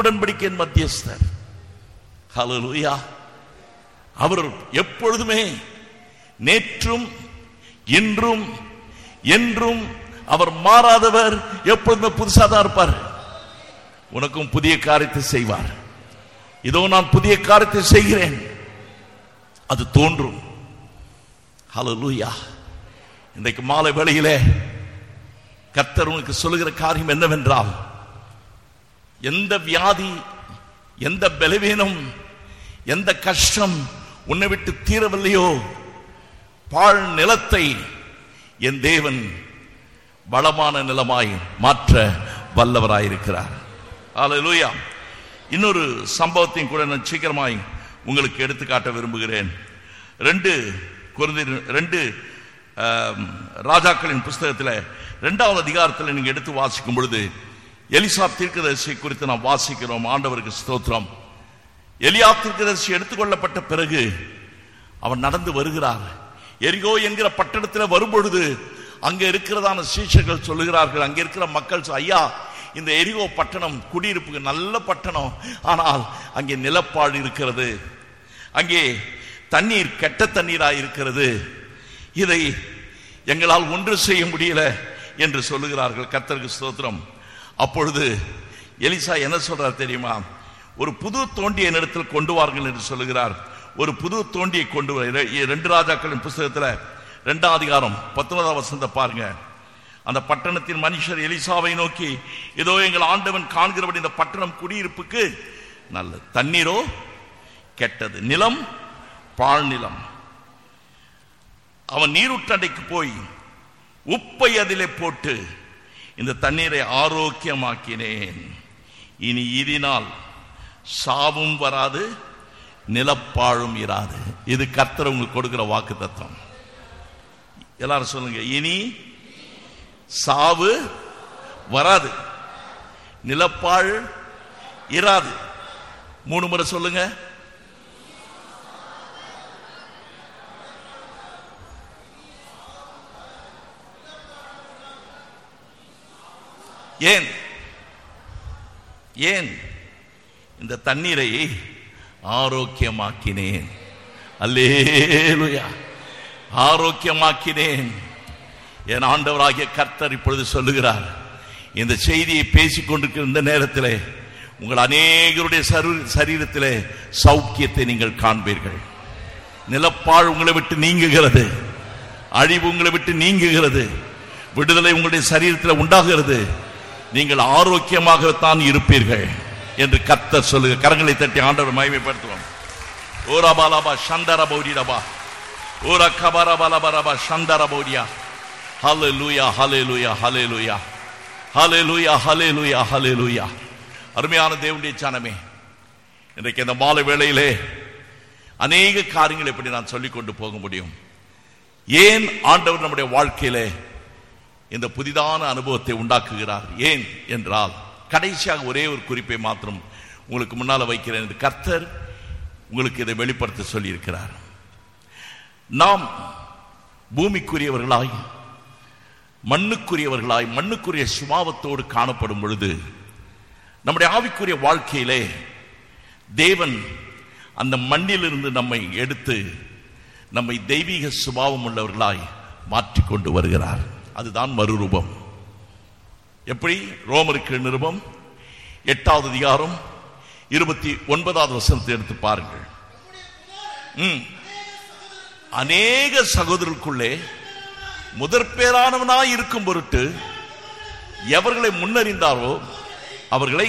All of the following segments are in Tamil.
உடன்படிக்கையின் மத்தியஸ்தர் ஹalleluya அவர் எப்பொழுதுமே நேற்றும் இன்றும் என்றும் அவர் மாறாதவர் எப்பொழுதுமே புதுசா தான் இருப்பார் உனக்கும் புதிய காரியத்தை செய்வார் இதோ நான் புதிய காரியத்தை செய்கிறேன் அது தோன்றும் ஹalleluya இன்றைக்கு மாலை வேளையிலே கர்த்தர் உனக்கு சொல்லுகிற காரியம் என்னவென்றால் எந்த வியாதி எந்த பலவீனம் எந்த கஷ்டம் உன்னை விட்டு தீரவில்லையோ பாழ் நிலத்தை என் தேவன் வளமான நிலமாய் மாற்ற வல்லவராயிருக்கிறார் அல்லேலூயா இன்னொரு சம்பவத்தையும் கூட நான் சீக்கிரமாய் உங்களுக்கு எடுத்துக்காட்ட விரும்புகிறேன் ரெண்டு குருந்தி ரெண்டு ஆம், ராஜாக்களின் புஸ்தகத்தில் ரெண்டாவது அதிகாரத்தில் நீங்க எடுத்து வாசிக்கும் பொழுது எலிசா தீர்க்கதரிசி குறித்து நாம் வாசிக்கிறோம் ஆண்டவருக்கு ஸ்தோத்திரம் எலியா தீர்க்கதரிசி எடுத்துக்கொள்ளப்பட்ட பிறகு அவன் நடந்து வருகிறார் எரிகோ என்கிற பட்டணத்தில் வரும்பொழுது அங்க இருக்கிறதான சீஷர்கள் சொல்லுகிறார்கள் அங்க இருக்கிற மக்கள் சொ- ஐயா இந்த எரிகோ பட்டணம் குடியிருப்புக்கு நல்ல பட்டணம் ஆனால் அங்கே நிலப்பாடு இருக்கிறது அங்கே தண்ணீர் கெட்ட தண்ணீராய் இருக்கிறது இதை எங்களால் ஒன்று செய்ய முடியல என்று சொல்லுகிறார்கள் கர்த்தருக்கு ஸ்தோத்திரம் அப்பொழுது எலிசா என்ன சொல்றார் தெரியுமா ஒரு புது தோண்டியை என்னிடத்தில் கொண்டு வாருங்கள் என்று சொல்லுகிறார் ஒரு புது தோண்டியை கொண்டு வர இர- ரெண்டு ராஜாக்களின் புஸ்தகத்தில் ரெண்டாம் அதிகாரம் பத்தொன்பதாம் வசந்த பாருங்க அந்த பட்டணத்தின் மனுஷர் எலிசாவை நோக்கி இதோ எங்கள் ஆண்டவன் காண்கிறபடி இந்த பட்டணம் குடியிருப்புக்கு நல்ல தண்ணீரோ கெட்டது நிலம் பாழ் நிலம் அவன் நீருற்றண்டைக்கு போய் உப்பை அதிலே போட்டு இந்த தண்ணீரை ஆரோக்கியமாக்கினேன் இனி இதனால் சாவும் வராது நிலப்பாழும் இராது இது கர்த்தர் உங்களுக்கு கொடுக்கிற வாக்கு தத்துவம் எல்லாரும் சொல்லுங்க இனி சாவு வராது நிலப்பாழ் இராது மூணு முறை சொல்லுங்க ஏன் ஏன் இந்த தண்ணீரை ஆரோக்கியமாக்கினேன் அல்லேலுயா ஆரோக்கியமாக்கினேன் என் ஆண்டவராகிய கர்த்தர் இப்பொழுது சொல்லுகிறார் இந்த செய்தியை பேசிக் கொண்டிருக்கிற இந்த நேரத்தில் உங்கள் அநேகருடைய சரு- சரீரத்திலே சௌக்கியத்தை நீங்கள் காண்பீர்கள் நிலப்பாழ் உங்களை விட்டு நீங்குகிறது அழிவு உங்களை விட்டு நீங்குகிறது விடுதலை உங்களுடைய சரீரத்தில் உண்டாகிறது நீங்கள் ஆரோக்கியமாகத்தான் இருப்பீர்கள் என்று கர்த்தர் சொல்லுங்க கரங்களை தட்டி ஆண்டவர் மகிமைப்படுத்துவோம் ஓரா பாலாபா சந்தர பௌரியபா ஓரா கபாரா பாலபரபா சந்தர பௌரியா ஹலே லூயா ஹலே லூயா ஹலே லூயா ஹலே லூயா ஹலே லூயா ஹலே லூயா அருமையான தேவனுடைய சனமே இன்றைக்கு இந்த மாலை வேளையிலே அநேக காரியங்களை எப்படி நான் சொல்லிக் கொண்டு போக முடியும் ஏன் ஆண்டவர் நம்முடைய வாழ்க்கையிலே இந்த புதிதான அனுபவத்தை உண்டாக்குகிறார் ஏன் என்றால் கடைசியாக ஒரே ஒரு குறிப்பை மாத்திரம் உங்களுக்கு முன்னால வைக்கிறேன் என்று கர்த்தர் உங்களுக்கு இதை வெளிப்படுத்த சொல்லியிருக்கிறார் நாம் பூமிக்குரியவர்களாய் மண்ணுக்குரியவர்களாய் மண்ணுக்குரிய சுபாவத்தோடு காணப்படும் பொழுது நம்முடைய ஆவிக்குரிய வாழ்க்கையிலே தேவன் அந்த மண்ணிலிருந்து நம்மை எடுத்து நம்மை தெய்வீக சுபாவம் உள்ளவர்களாய் மாற்றிக்கொண்டு வருகிறார் அதுதான் மறுரூபம் எப்படி ரோமருக்கு நிருபம் எட்டாவது அதிகாரம் இருபத்தி ஒன்பதாவது வசனத்தை எடுத்து பாருங்கள் ம். அநேக சகோதரருக்குள்ளே முதற் பேரானவனாய் இருக்கும் பொருட்டு எவர்களை முன்னறிந்தாரோ அவர்களை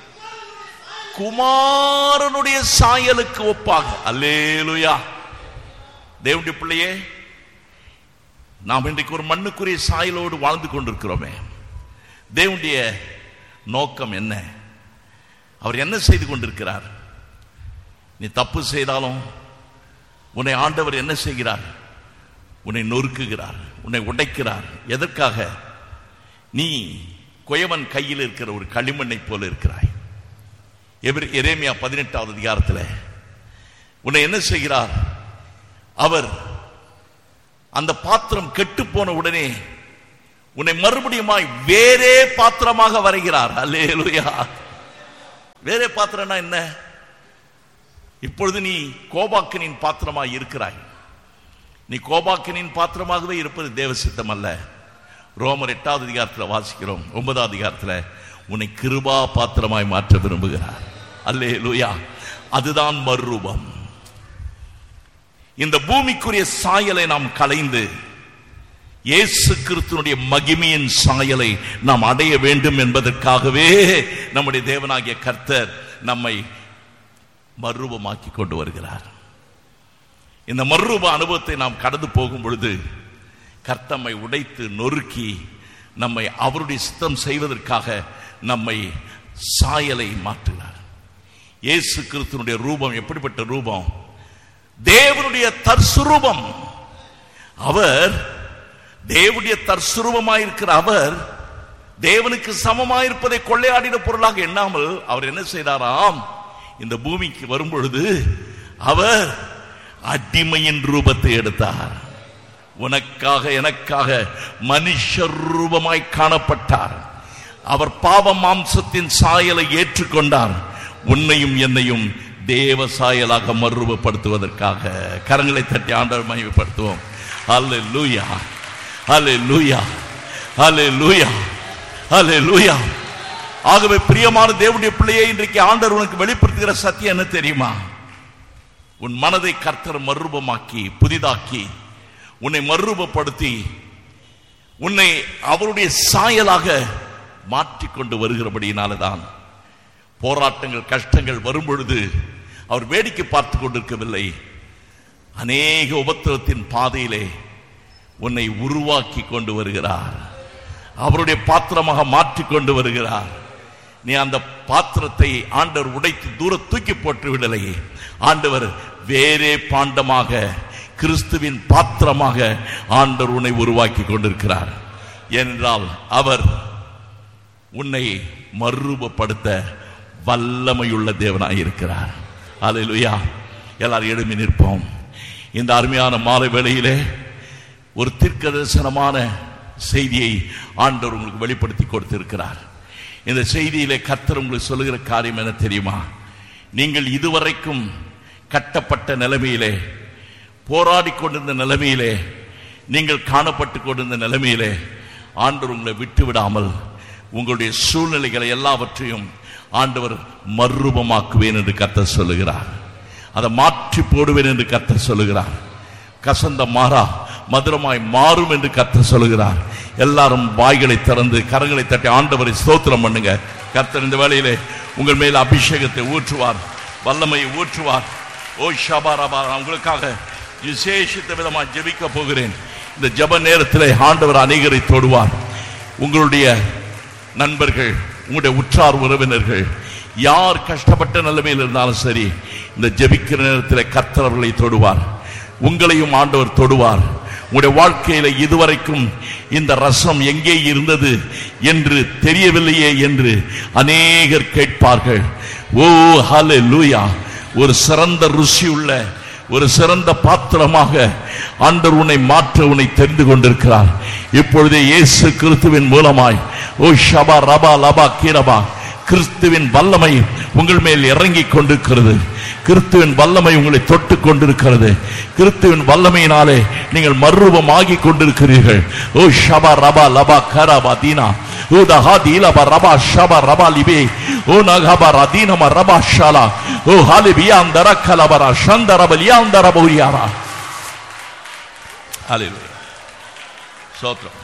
குமாரனுடைய சாயலுக்கு ஒப்பாக அல்லேலுயா தேவனுடைய பிள்ளையே நாம் இன்றைக்கு ஒரு மண்ணுக்குரிய சாயலோடு வாழ்ந்து கொண்டிருக்கிறோமே தேவனுடைய நோக்கம் என்ன அவர் என்ன செய்து கொண்டிருக்கிறார் நீ தப்பு செய்தாலும் உன்னை ஆண்டவர் என்ன செய்கிறார் உன்னை நொறுக்குகிறார் உன்னை உடைக்கிறார் எதற்காக நீ குயவன் கையில் இருக்கிற ஒரு களிமண்ணை போல இருக்கிறாய் எபிர- எரேமியா பதினெட்டாவது அதிகாரத்தில் உன்னை என்ன செய்கிறார் அவர் அந்த பாத்திரம் கெட்டு போன உடனே உன்னை மறுபடியுமாய் வேறே பாத்திரமாக வரைகிறார் அல்லேலூயா வேறே பாத்திரம்னா என்ன இப்பொழுது நீ கோபாக்கினின் பாத்திரமாய் இருக்கிறாய் நீ கோபாக்கினின் பாத்திரமாகவே இருப்பது தேவ சித்தம் அல்ல ரோமர் எட்டாவது அதிகாரத்தில் வாசிக்கிறோம் ஒன்பதாவது அதிகாரத்தில் உன்னை கிருபா பாத்திரமாய் மாற்ற விரும்புகிறார் அல்லே லூயா அதுதான் மறுரூபம் இந்த பூமிக்குரிய சாயலை நாம் களைந்து இயேசு கிறிஸ்துனுடைய மகிமையின் சாயலை நாம் அடைய வேண்டும் என்பதற்காகவே நம்முடைய தேவனாகிய கர்த்தர் நம்மை மறுரூபமாக்கி கொண்டு வருகிறார் இந்த மறுரூப அனுபவத்தை நாம் கடந்து போகும் பொழுது கர்த்தம்மை உடைத்து நொறுக்கி நம்மை அவருடைய சித்தம் செய்வதற்காக நம்மை சாயலை மாற்றுகிறார் இயேசு கிறிஸ்துனுடைய ரூபம் எப்படிப்பட்ட ரூபம் தேவனுடைய தற்சுரூபம் அவர் தேவனுடைய தற்சுரூபமாயிருக்கிற அவர் தேவனுக்கு சமமாயிருப்பதை கொள்ளையாடின பொருளாக எண்ணாமல் அவர் என்ன செய்தாராம் இந்த பூமிக்கு வரும் பொழுது அவர் அடிமையின் ரூபத்தை எடுத்தார் உனக்காக எனக்காக மனுஷ ரூபமாய் காணப்பட்டார் அவர் பாவ மாம்சத்தின் சாயலை ஏற்றுக்கொண்டார் உன்னையும் என்னையும் தேவ சாயலாக மறுரூபப்படுத்துவதற்காக கரங்களை தட்டி ஆண்டவர் மகிமைப்படுத்துவோம் அல்ல லூயா அல்ல லூயா அல்ல லூயா அல்ல லூயா ஆகவே பிரியமான தேவனுடைய பிள்ளையை இன்றைக்கு ஆண்டவர் உனக்கு வெளிப்படுத்துகிற சத்தியம் என்ன தெரியுமா உன் மனதை கர்த்தர் மறுரூபமாக்கி புதிதாக்கி உன்னை மறுரூபப்படுத்தி உன்னை அவருடைய சாயலாக மாற்றிக்கொண்டு வருகிறபடியினால்தான் போராட்டங்கள் கஷ்டங்கள் வரும் பொழுது அவர் வேடிக்கை பார்த்து கொண்டிருக்கவில்லை அநேக உபத்திரத்தின் பாதையிலே உன்னை உருவாக்கி கொண்டு வருகிறார் அவருடைய பாத்திரமாக மாற்றிக் கொண்டு வருகிறார் நீ அந்த பாத்திரத்தை ஆண்டவர் உடைத்து தூர தூக்கி போட்டு விடலை ஆண்டவர் வேறே பாண்டமாக கிறிஸ்துவின் பாத்திரமாக ஆண்டவர் உன்னை உருவாக்கி கொண்டிருக்கிறார் ஏனென்றால் அவர் உன்னை மறுரூபப்படுத்த வல்லமையுள்ள தேவனாய் இருக்கிறார் அல்லேலூயா எல்லாரும் எழுமி நிற்போம் இந்த அருமையான மாலை வேளையிலே ஒரு தீர்க்க தரிசனமான செய்தியை ஆண்டவர் உங்களுக்கு வெளிப்படுத்தி கொடுத்திருக்கிறார் இந்த செய்தியிலே கர்த்தர் உங்களுக்கு சொல்லுகிற காரியம் என்ன தெரியுமா நீங்கள் இதுவரைக்கும் கட்டப்பட்ட நிலைமையிலே போராடி கொண்டிருந்த நிலைமையிலே நீங்கள் காணப்பட்டு கொண்டிருந்த நிலைமையிலே ஆண்டவர் உங்களை விட்டு விடாமல் உங்களுடைய சூழ்நிலைகளை எல்லாவற்றையும் ஆண்டவர் மறுரூபமாக்குவேன் என்று கர்த்தர் சொல்லுகிறார் அதை மாற்றி போடுவேன் என்று கர்த்தர் சொல்லுகிறார் கசந்த மாறா மதுரமாய் மாறும் என்று கர்த்தர் சொல்லுகிறார் எல்லாரும் வாய்களை திறந்து கரங்களை தட்டி ஆண்டவரை ஸ்தோத்திரம் பண்ணுங்க கர்த்தர் இந்த வேளையிலே உங்கள் மேல் அபிஷேகத்தை ஊற்றுவார் வல்லமையை ஊற்றுவார் ஓ ஷபாரபா உங்களுக்காக விசேஷித்த விதமாக ஜெபிக்க போகிறேன் இந்த ஜெப நேரத்தில் ஆண்டவர் அநேகரை தொடுவார் உங்களுடைய நண்பர்கள் உங்களுடைய உற்றார் உறவினர்கள் யார் கஷ்டப்பட்ட நிலைமையில் இருந்தாலும் சரி இந்த ஜெபிக்கிற நேரத்தில் கர்த்தர் அவர்களை தொடுவார் உங்களையும் ஆண்டவர் தொடுவார் உங்களுடைய வாழ்க்கையில இதுவரைக்கும் இந்த ரசம் எங்கே இருந்தது என்று தெரியவில்லையே என்று அநேகர் கேட்பார்கள் ஓ ஹலே லூயா ஒரு சிறந்த ருசி உள்ள ஒரு சிறந்த பாத்திரமாக ஆண்டவர் உன்னை மாற்ற உன்னை தெரிந்து கொண்டிருக்கிறார் இப்பொழுதே இயேசு கிறிஸ்துவின் மூலமாய் ஓ ஷபா ரபா லபா கீரபா கிறிஸ்துவின் வல்லமை உங்கள் மேல் இறங்கி கொண்டிருக்கிறது கிறிஸ்துவின் வல்லமை உங்களை தொட்டு கொண்டிருக்கிறது கிறிஸ்துவின் வல்லமையினாலே நீங்கள் மறுரூபம் ஆகி கொண்டிருக்கிறீர்கள் ஓ ஷபா ரபா லபா கரபா தீனா ஓ தஹா தீலபா ரபா ஷபா ரபா லிபே ஓ நகபா ரதீனம ரபா ஷாலா ஓ ஹாலிபியா அந்தர கலபரா சந்தரபலியா அந்தர பௌரியாரா ஹalleluya சோத்ரம்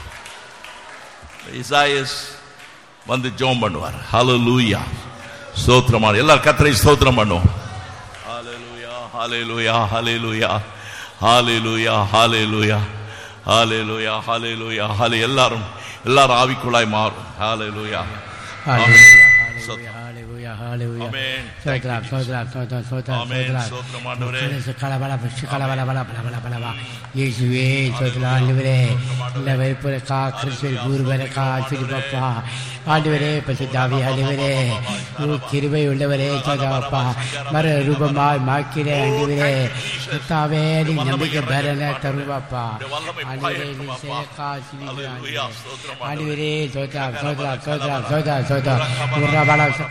இசாயஸ் வந்து ஜோம் பண்ணுவார் ஹalleluya ஸ்தோத்திரமான எல்லாரும் கர்த்தரை ஸ்தோத்திரம் பண்ணுவோம் ஹalleluya ஹalleluya ஹalleluya ஹalleluya ஹalleluya ஹalleluya ஹalleluya ஹalலே எல்லாரும் எல்லாரும் ஆவிக்குள்ளாய் மாறும் ஹalleluya Hallelujah, hallelujah, hallelujah. Amen. சோத்ராம், சோத்ராம், சோத்ராம், சோத்ராம், Amen. சோத்ராம். சோத்திரம் ஆண்டவரே. கலபல, கலபல, பல, பல, பல, பல, பல. இயேசுவே சோத்ராம், ஆண்டவரே இந்த வைப்புரக்கா கிறிஸ்துவ குருவரக்கா சிறுபப்பா ஆண்டவரே பசுதாவி ஆண்டவரே உன் கிருபை உள்ளவரே சோதாப்பா மர ரூபமாய் மாக்கிறே ஆண்டவரே சுத்தாவே நீ நம்பிக்கை பரன தருவாப்பா ஆண்டவரே நீ சேக்கா Hallelujah. ஸ்தோத்திரம் ஆண்டவரே. ஆண்டவரே சோத்ரா சோத்ரா சோத்ரா சோத்ரா சோத்ரா உர்ரா பல சக்கல பல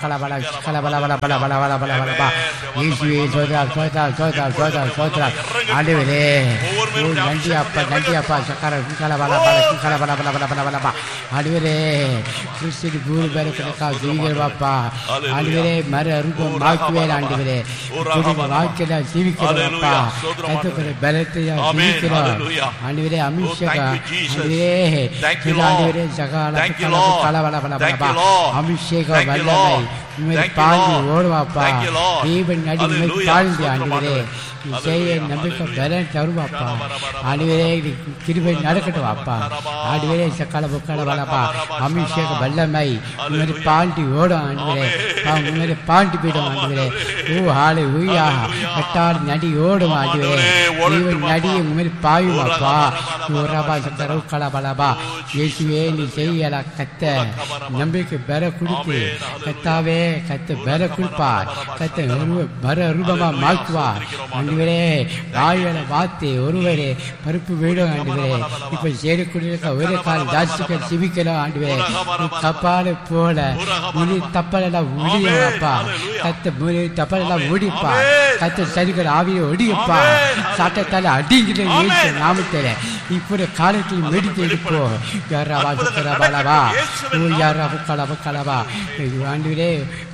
கல பல பல பல பல பல பல பல பா இயேசுவே சோதரா சோதரா சோதரா சோதரா சோதரா ஆண்டவரே ஓ நன்றி அப்பா நன்றி அப்பா சக்கர கல பல பல கல பல பல பல பல பல பா ஆண்டவரே கிறிஸ்து குரு பேரக்கா ஜீவிகள் பாப்பா ஆண்டவரே மர அரும்பம் மாக்குவேல் ஆண்டவரே வாழ்க்கையில ஜீவிக்கிறோம் அப்பா கத்துக்கிற பலத்தையா Amen. ஜீவிக்கிறோம் Hallelujah. ஆண்டவரே அமிஷேகா Thank you, Jesus. ஆண்டவரே Thank you, ஆண்டவரே Lord. சகால Thank you, கல Lord. கல பல பல Thank பல you, Lord. அபிஷேக Thank you, வல்லமை Lord. உண்மை Thank you, பாழ்ந்து Lord. ஓடுவாப்பா Thank you, Lord. Deepan நடி உண்மை Hallelujah. பாழ்ந்து ஸ்தோத்திரம் ஆண்டவரே ஆண்டவரே. நீ செய்ய Hallelujah. நம்பிக்கை Hallelujah. பலன் தருவாப்பா ஆண்டவரே நீ கிருபை நடக்கட்டும் அப்பா ஆண்டவரே சக்கால புக்கால வளப்பா அபிஷேக வல்லமை உண்மை பாண்டி ஓடும் ஆண்டவரே உண்மை பாண்டி போயிடும் ஆண்டவரே ஓ ஹாலே ஊயா கட்டால் நடி ஓடும் ஆண்டவரே தீபன் நடி உண்மை பாயும் அப்பா ஓரபா சக்கர உக்கல பலபா இயேசுவே நீ செய்யல கத்த நம்பிக்கை பெற கொடுத்து கத்தாவே கத்த பெற கொடுப்பார் கத்த உருவ பர ரூபமா மாற்றுவார் ஆண்டவரே வாயுல வார்த்தை ஒருவரே பருப்பு வீடும் ஆண்டுவரே இப்ப சேரக்கூடிய ஒரே கால் ஜாஸ்திகள் சிவிக்கலாம் ஆண்டுவரே கப்பால போல முடி தப்பலெல்லாம் முடியப்பா கத்த முடி தப்பலெல்லாம் முடிப்பா கத்த சரிகள் ஆவியை ஒடியப்பா சாட்டத்தால அடிங்கிற இயேசு நாமத்தில இப்படி காலத்தில் மெடித்து எடுப்போ யாரா சுக்கரபாலவா ஓ யாரா புக்கலா புக்கலவா ஆண்டுவரே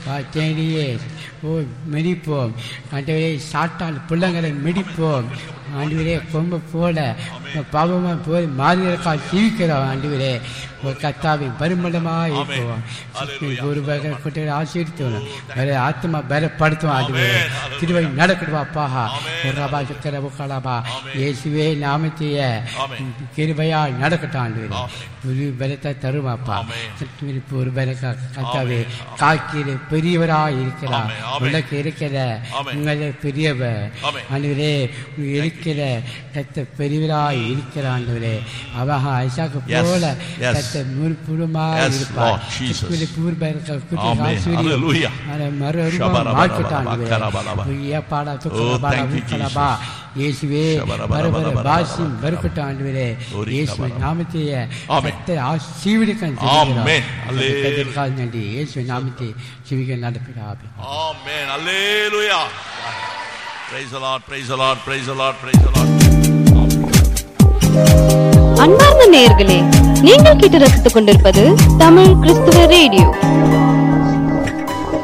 தேடியே ஓ மெடிப்போம் ஆண்டவரே சாட்டால் பிள்ளைங்களை மெடிப்போம் ஆண்டவரே கொம்ப போல பாவமா போய் மாதிரிக்கா ஜீவிக்கிறோம் ஆண்டவரே ஒரு கத்தாவை பருமண்டமாக இருப்போம் ஒரு பகல் குட்டையை ஆசீர்த்தோம் வேற ஆத்மா பலப்படுத்தும் ஆண்டவரே திருவை நடக்கடுவாப்பா ஒரு ரபா சுக்கர புக்கலாபா இயேசுவே நாமத்தைய கிருபையா நடக்கட்டும் ஆண்டவரே ஒரு பலத்தை தருமாப்பா ஒரு பலக்கா கத்தாவே காக்கிற பெரியவரா இருக்கிறார் உனக்கு இருக்கிற உங்களை பெரியவர் ஆண்டவரே இருக்கிற கத்த பெரியவராய் இருக்கிற ஆண்டவரே அவன் ஐசாக்கு போல கத்த முற்புறமா இருப்பார் பூர்வ Amen. Hallelujah. மறுபடியும் மார்க்கெட்டான் பாடா துக்கலபா முக்கலபா இயேசுவே பரபர பாசியும் பருக்கட்டும் ஆண்டவரே இயேசு நாமத்தைய கத்த சீவிடுக்கன் Amen. Hallelujah. கால் நன்றி இயேசு நாமத்தை சிவிக்க நடப்பிடாபி Amen. Hallelujah. Praise the Lord. Praise the Lord. Praise the Lord. Praise the Lord. அன்பார்ந்த நேயர்களே நீங்கள் கேட்டு ரசித்துக் கொண்டிருப்பது தமிழ் கிறிஸ்துவ ரேடியோ